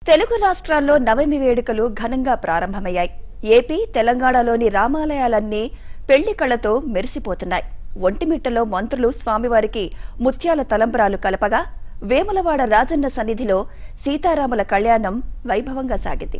తెలుగు రాష్ట్రాల్లో నవమి వేడుకలు ఘనంగా ప్రారంభమయ్యాయి ఏపీ తెలంగాణలోని రామాలయాలన్నీ పెళ్లి కళ్లతో మెరిసిపోతున్నాయి ఒంటిమిట్టలో మంత్రులు స్వామివారికి ముత్యాల తలంబ్రాలు కలపగా వేములవాడ రాజన్న సన్నిధిలో సీతారాముల కళ్యాణం వైభవంగా సాగింది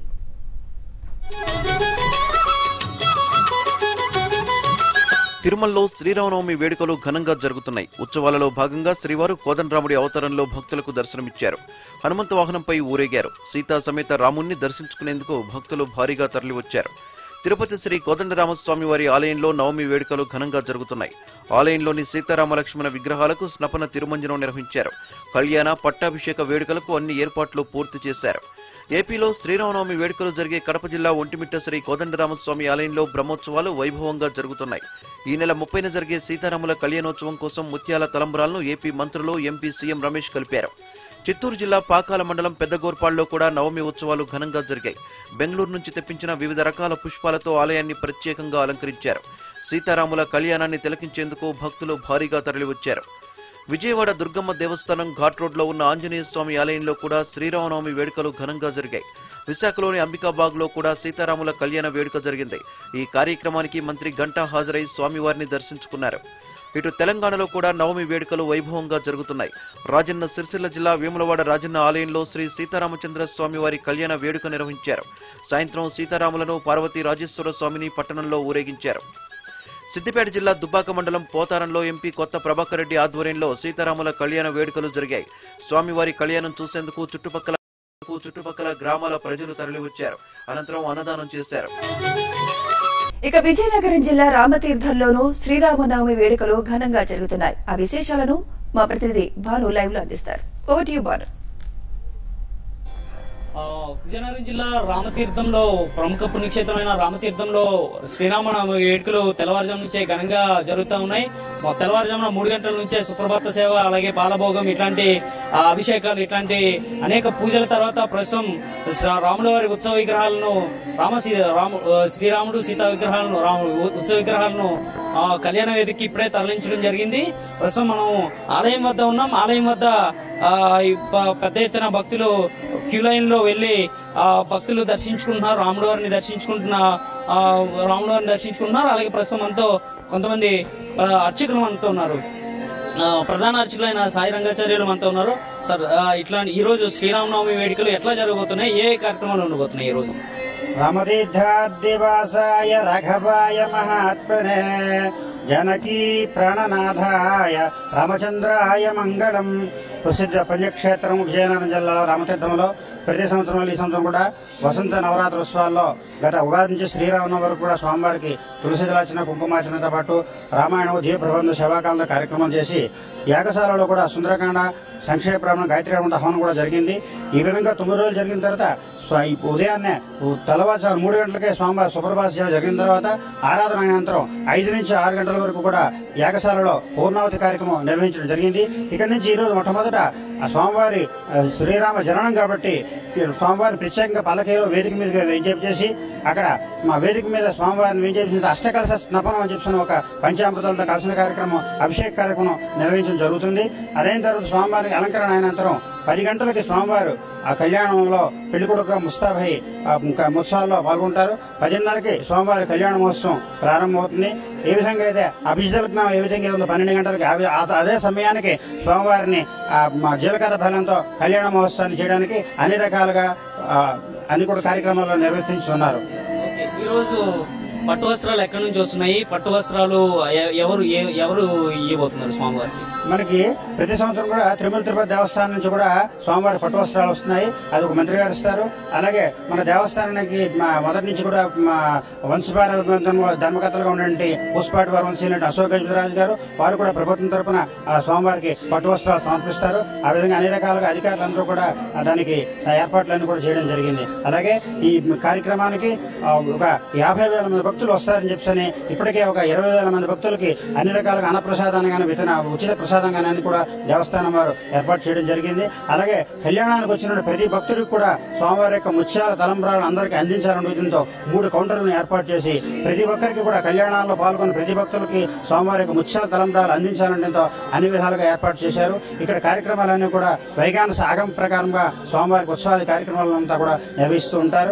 తిరుమలలో శ్రీరామనవమి వేడుకలు ఘనంగా జరుగుతున్నాయి ఉత్సవాలలో భాగంగా శ్రీవారు కోదండరాముడి అవతారంలో భక్తులకు దర్శనమిచ్చారు హనుమంత వాహనంపై ఊరేగారు సీతా సమేత రాముణ్ణి దర్శించుకునేందుకు భక్తులు భారీగా తరలివచ్చారు తిరుపతి శ్రీ కోదండరామస్వామి వారి ఆలయంలో నవమి వేడుకలు ఘనంగా జరుగుతున్నాయి ఆలయంలోని సీతారామ లక్ష్మణ విగ్రహాలకు స్నపన తిరుమంజనం నిర్వహించారు కళ్యాణ పట్టాభిషేక వేడుకలకు అన్ని ఏర్పాట్లు పూర్తి చేశారు ఏపీలో శ్రీరామనవమి వేడుకలు జరిగే కడప జిల్లా ఒంటిమిట్ట శ్రీ కోదండరామస్వామి ఆలయంలో బ్రహ్మోత్సవాలు వైభవంగా జరుగుతున్నాయి ఈ నెల ముప్పైన జరిగే సీతారాముల కళ్యాణోత్సవం కోసం ముత్యాల తలంబరాలను ఏపీ మంత్రులు ఎంపీ సీఎం రమేష్ కలిపారు చిత్తూరు జిల్లా పాకాల మండలం పెద్దగోర్పాడులో కూడా నవమి ఉత్సవాలు ఘనంగా జరిగాయి బెంగళూరు నుంచి తెప్పించిన వివిధ రకాల పుష్పాలతో ఆలయాన్ని ప్రత్యేకంగా అలంకరించారు సీతారాముల కళ్యాణాన్ని తిలకించేందుకు భక్తులు భారీగా తరలివచ్చారు విజయవాడ దుర్గమ్మ దేవస్థానం ఘాట్ రోడ్లో ఉన్న ఆంజనేయ స్వామి ఆలయంలో కూడా శ్రీరామనవమి వేడుకలు ఘనంగా జరిగాయి విశాఖలోని అంబికాబాగ్ లో కూడా సీతారాముల కళ్యాణ వేడుక జరిగింది ఈ కార్యక్రమానికి మంత్రి గంటా హాజరై స్వామివారిని దర్శించుకున్నారు ఇటు తెలంగాణలో కూడా నవమి వేడుకలు వైభవంగా జరుగుతున్నాయి రాజన్న సిరిసిల్ల జిల్లా వేములవాడ రాజన్న ఆలయంలో శ్రీ సీతారామచంద్ర స్వామి వారి కళ్యాణ వేడుక నిర్వహించారు సాయంత్రం సీతారాములను పార్వతీ రాజేశ్వర స్వామిని పట్టణంలో ఊరేగించారు సిద్దిపేట జిల్లా దుబ్బాక మండలం పోతారంలో ఎంపీ కొత్త ప్రభాకర్ రెడ్డి ఆధ్వర్యంలో సీతారాముల కళ్యాణ వేడుకలు జరిగాయి స్వామివారి కళ్యాణం చూసేందుకు చుట్టుపక్కల చుట్టుపక్కల గ్రామాల ప్రజలు తరలివచ్చారు అనంతరం అన్నదానం చేశారు ఇక విజయనగరం జిల్లా రామతీర్థంలోనూ శ్రీరామనవమి వేడుకలు ఘనంగా జరుగుతున్నాయి ఆ విశేషాలను మా ప్రతినిధి భాను లైవ్ లో అందిస్తారు ఓవర్ టు యు భాను ఆ, విజయనగరం జిల్లా రామతీర్థంలో ప్రముఖ పుణ్యక్షేత్రమైన రామతీర్థంలో శ్రీరామనవమి వేడుకలు తెల్లవారుజాము నుంచే ఘనంగా జరుగుతూ ఉన్నాయి మా తెల్లవారుజామున మూడు గంటల నుంచే సుప్రభాత సేవ అలాగే పాలభోగం ఇట్లాంటి ఆ, అభిషేకాలు ఇట్లాంటి అనేక పూజల తర్వాత ప్రస్తుతం శ్ర- రాముల వారి ఉత్సవ విగ్రహాలను రామ సీ- రాము ఆ, శ్రీరాముడు సీతా విగ్రహాలను రాము ఉత్సవ విగ్రహాలను ఆ, కళ్యాణ వేదికకి ఇప్పుడే తరలించడం జరిగింది ప్రస్తుతం మనం ఆలయం వద్ద ఉన్నాం ఆలయం వద్ద ఆ, ఈ ప- పెద్ద ఎత్తున భక్తులు క్యూ లైన్ లో వెళ్లి ఆ, భక్తులు దర్శించుకుంటున్నారు రాముడు వారిని దర్శించుకుంటున్న ఆ, రాముడు వారిని దర్శించుకుంటున్నారు అలాగే ప్రస్తుతం మనతో కొంతమంది ఆ, అర్చకులు మనతో ఉన్నారు ఆ, ప్రధాన అర్చకులైన సాయి రంగాచార్యులు మనతో ఉన్నారు సార్ ఆ, ఇట్లా ఈ రోజు శ్రీరామనవమి వేడుకలు ఎట్లా జరగబోతున్నాయి ఏ కార్యక్రమాలు ఉండబోతున్నాయి ఈ రోజు రామతీర్థాదివాసాయ రాఘవాయ మహాత్మనే జనకీ ప్రాణనాథాయ రామచంద్రాయ మంగళం ప్రసిద్ధ పుణ్యక్షేత్రం విజయనగరం జిల్లాలో రామతీర్థంలో ప్రతి సంవత్సరం ఈ సంవత్సరం కూడా వసంత నవరాత్రి ఉత్సవాల్లో గత ఉగాది నుంచి శ్రీరామనవమి వరకు కూడా స్వామివారికి తులసిదలార్చన కుంకుమార్చనతో పాటు రామాయణం దీవ ప్రబంధ సేవాకాలంలో కార్యక్రమం చేసి యాగశాలలో కూడా సుందరకాండ సంక్షేమ బ్రాహ్మణ గాయత్రి హవనం కూడా జరిగింది ఈ విధంగా తొమ్మిది రోజులు జరిగిన తర్వాత స్వ- ఈ ఉదయాన్నే తెల్లవారుజాము మూడు గంటలకే స్వామివారి సుప్రభాత సేవ జరిగిన తర్వాత ఆరాధన అనంతరం ఐదు నుంచి ఆరు గంటల వరకు కూడా యాగశాలలో పూర్ణావతి కార్యక్రమం నిర్వహించడం జరిగింది ఇక్కడి నుంచి ఈ రోజు మొట్టమొదట ఆ స్వామివారి ఆ, శ్రీరామ జననం కాబట్టి ఈ స్వామివారిని ప్రత్యేకంగా పల్లకీలో వేదిక మీద విజ్ఞప్తి చేసి అక్కడ మా వేదిక మీద స్వామివారిని విజ్ఞప్తి చేసి అష్టకలశ స్నపనం అని చెప్పిన ఒక పంచామృతాలతో కలిసిన కార్యక్రమం అభిషేక కార్యక్రమం నిర్వహించడం జరుగుతుంది అదైన తర్వాత స్వామివారికి అలంకరణ అయినంతరం పది గంటలకి స్వామివారు ఆ కళ్యాణంలో పెళ్లికొడుకు ముస్తాబై ఆ ముఖ- ఉత్సవాల్లో పాల్గొంటారు పదిన్నరకి స్వామివారి కళ్యాణ మహోత్సవం ప్రారంభమవుతుంది ఏ విధంగా అయితే అభిషేకం ఏ విధంగా ఉందో పన్నెండు గంటలకి అవి- ఆ- అదే సమయానికి స్వామివారిని ఆ మా జీలకర్ర బలంతో కళ్యాణ మహోత్సవాన్ని చేయడానికి అన్ని రకాలుగా ఆ, అన్ని కూడా కార్యక్రమాలు నిర్వర్తించున్నారు ఓకే, ఈ రోజు పట్టు వస్త్రాలు ఎక్కడి నుంచి వస్తున్నాయి పట్టు వస్త్రాలు ఎ- ఎవరు ఏ- ఎవరు ఇవ్వబోతున్నారు స్వామివారికి మనకి ప్రతి సంవత్సరం కూడా తిరుమల తిరుపతి దేవస్థానం నుంచి కూడా స్వామివారి పట్టు వస్త్రాలు వస్తున్నాయి అది ఒక మంత్రి గారు ఇస్తారు అలాగే మన దేవస్థానానికి మా మొదటి నుంచి కూడా మా వంశపార ధర్మకర్తలుగా ఉన్నటువంటి పూసపాటి వారు వంశీ అశోక్ గజరాజు గారు వారు కూడా ప్రభుత్వం తరపున ఆ స్వామివారికి పట్టు వస్త్రాలు సమర్పిస్తారు ఆ విధంగా అన్ని రకాలుగా అధికారులందరూ కూడా ఆ దానికి ఏర్పాట్లన్నీ కూడా చేయడం జరిగింది అలాగే ఈ కార్యక్రమానికి ఆ, ఒక యాభై వేల మంది భక్తులు వస్తారని చెప్పని ఇప్పటికే ఒక ఇరవై వేల మంది భక్తులకి అన్ని రకాలుగా అన్నప్రసాదాన్ని కానీ వితన ఉచిత ప్రసాదం ప్రసాదంగా అన్ని కూడా దేవస్థానం వారు ఏర్పాటు చేయడం జరిగింది అలాగే కళ్యాణానికి వచ్చిన ప్రతి భక్తుడికి కూడా స్వామివారి యొక్క ముత్యాల తలంబ్రాలను అందరికీ అందించాలనే ఉద్దేశంతో మూడు కౌంటర్లను ఏర్పాటు చేసి ప్రతి ఒక్కరికి కూడా కళ్యాణాల్లో పాల్గొన్న ప్రతి భక్తులకి స్వామివారి యొక్క ముత్యాల తలంబ్రాలు అందించాలనేతో అన్ని విధాలుగా ఏర్పాటు చేశారు ఇక్కడ కార్యక్రమాలన్నీ కూడా వైగాన ఆగమ ప్రకారంగా స్వామివారికి ఉత్సవాది కార్యక్రమాలంతా కూడా నిర్వహిస్తూ ఉంటారు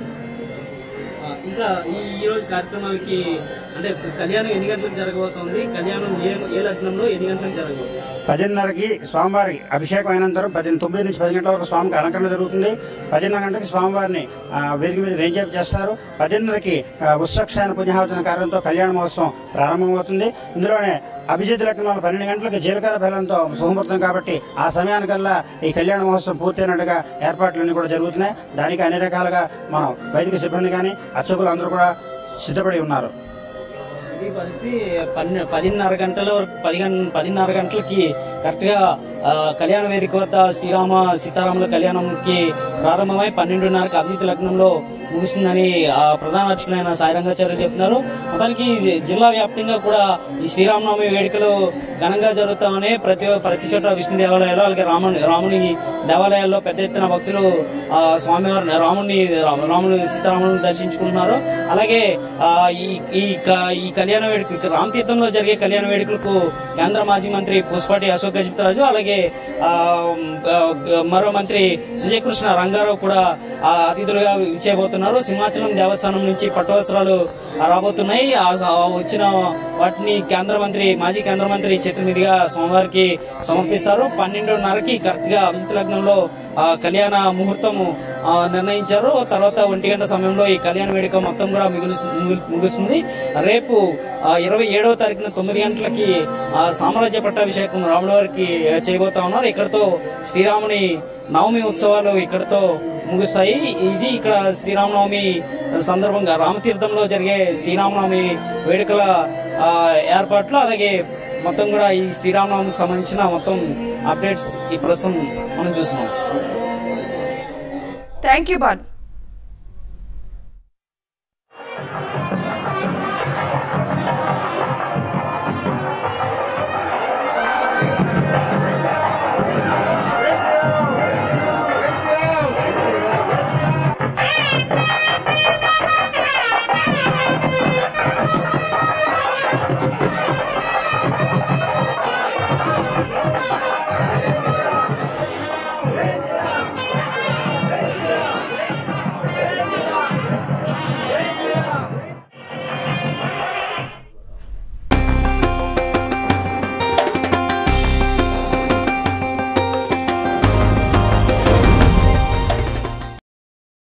ఆ, ఇంకా ఈ ఈ రోజు కార్యక్రమాలకి అంటే కళ్యాణం ఎన్ని గంటలకు జరగబోతోంది కళ్యాణం ఏ ఏ లగ్నంలో ఎన్ని గంటలకు జరగబోతుంది పదిన్నరకి స్వామివారి అభిషేకం అయినంతరం పది తొమ్మిది నుంచి పది గంటల వరకు స్వామికి అలంకరణ జరుగుతుంది పదిన్నర గంటకి స్వామివారిని ఆ, వేదిక మీద వేంచేపు చేస్తారు పదిన్నరకి ఆ, ఉత్సక్షాయన పుణ్యహావచన కార్యంతో కళ్యాణ మహోత్సవం ప్రారంభమవుతుంది ఇందులోనే అభిజిత్ లగ్నంలో పన్నెండు గంటలకు జీలకర్ర బెల్లంతో శుభముహూర్తం కాబట్టి ఆ సమయానికల్లా ఈ కళ్యాణ మహోత్సవం పూర్తయినట్టుగా ఏర్పాట్లన్నీ కూడా జరుగుతున్నాయి దానికి అన్ని రకాలుగా మనం వైదిక సిబ్బంది కానీ అర్చకులు అందరూ కూడా సిద్ధపడి ఉన్నారు ఇది పరిస్థితి పన్నె పదిన్నర గంటల వరకు పది గం- పదిన్నర గంటలకి కరెక్ట్ గా ఆ, కళ్యాణ వేదిక వద్ద శ్రీరామ సీతారాముల కళ్యాణంకి ప్రారంభమై పన్నెండున్నరకు అభిజిత్ లగ్నంలో ముగుస్తుందని ఆ, ప్రధాన అర్చకులైన సాయిరంగాచార్య చెప్తున్నారు మొత్తానికి జి- జిల్లా వ్యాప్తంగా కూడా ఈ శ్రీరామనవమి వేడుకలు ఘనంగా జరుగుతామని ప్రతి ప్రతి చోట విష్ణు దేవాలయాలు అలాగే రాముని రాముని దేవాలయాల్లో పెద్ద ఎత్తున భక్తులు ఆ, స్వామివారిని రాముని రాము- రాముని సీతారాములను దర్శించుకుంటున్నారు అలాగే ఆ, ఈ ఈ క- ఈ కళ్యాణ వేడుక రామతీర్థంలో జరిగే కళ్యాణ వేడుకలకు కేంద్ర మాజీ మంత్రి పుష్పాటి అశోక్ గజపతిరాజు అలాగే ఆ, ఆ, మరో మంత్రి సుజయకృష్ణ రంగారావు కూడా ఆ, అతిథులుగా ఇచ్చేయబోతున్నారు సింహాచలం దేవస్థానం నుంచి పట్టు వస్త్రాలు రాబోతున్నాయి ఆ స- వచ్చిన వాటిని కేంద్ర మంత్రి మాజీ కేంద్ర మంత్రి చేతుల మీదుగా సోమవారికి సమర్పిస్తారు పన్నెండున్నరకి కరెక్ట్ గా అభిజిత్ లగ్నంలో ఆ, కళ్యాణ ముహూర్తము ఆ, నిర్ణయించారు తర్వాత ఒంటి గంట సమయంలో ఈ కళ్యాణ వేడుక మొత్తం కూడా మిగులు- ముగు- ముగుస్తుంది రేపు ఇరవై ఏడవ తారీఖున తొమ్మిది గంటలకి ఆ, సామ్రాజ్య పట్టాభిషేకం రాముల వారికి ఆ, చేయబోతా ఉన్నారు ఇక్కడతో శ్రీరాముని నవమి ఉత్సవాలు ఇక్కడతో ముగుస్తాయి ఇది ఇక్కడ శ్రీరామనవమి సందర్భంగా రామతీర్థంలో జరిగే శ్రీరామనవమి వేడుకల ఆ, ఏర్పాట్లు అలాగే మొత్తం కూడా ఈ శ్రీరామనవమికి సంబంధించిన మొత్తం అప్డేట్స్ ఈ ప్రస్తుతం మనం చూస్తున్నాం థ్యాంక్ యూ బాను